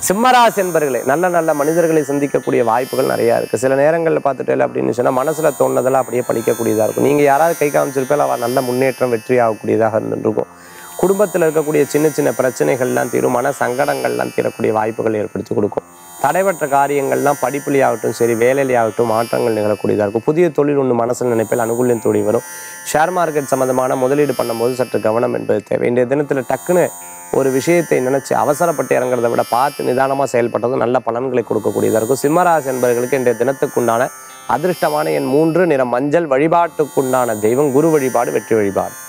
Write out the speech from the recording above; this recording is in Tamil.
சிம்மராசி என்பர்களே நல்ல நல்ல மனிதர்களை சந்திக்கக்கூடிய வாய்ப்புகள் நிறையா இருக்குது சில நேரங்களில் பார்த்துட்டே அப்படின்னு சொன்னால் மனசில் தோணுனதெல்லாம் அப்படியே பழிக்கக்கூடியதாக இருக்கும் நீங்கள் யாராவது கை காமிச்சிருப்பேன் அவள் நல்ல முன்னேற்றம் வெற்றி ஆகக்கூடியதாக இருந்துருக்கும் குடும்பத்தில் இருக்கக்கூடிய சின்ன சின்ன பிரச்சனைகள்லாம் தீரும் மன சங்கடங்கள்லாம் தீரக்கூடிய வாய்ப்புகள் ஏற்படுத்தி கொடுக்கும் தடைபற்ற காரியங்கள்லாம் படிப்புலையாகட்டும் சரி வேலையிலையாகட்டும் மாற்றங்கள் நிகழக்கூடியதாக இருக்கும் புதிய தொழில் ஒன்று மனசில் நினைப்பில் அனுகூல்யம் தோடி வரும் ஷேர் மார்க்கெட் சம்மந்தமான முதலீடு பண்ணும்போது சற்று கவனம் என்பது தேவை இன்றைய தினத்தில் டக்குன்னு ஒரு விஷயத்தை நினைச்சு அவசரப்பட்டு இறங்குறதை விட பார்த்து நிதானமாக செயல்பட்டது நல்ல பலன்களை கொடுக்கக்கூடியதாக இருக்கும் சிம்மராசி என்பவர்களுக்கு இன்றைய தினத்துக்குண்டான அதிர்ஷ்டமான என் மூன்று நிற மஞ்சள் வழிபாட்டுக்குண்டான தெய்வம் குரு வழிபாடு வெற்றி வழிபாடு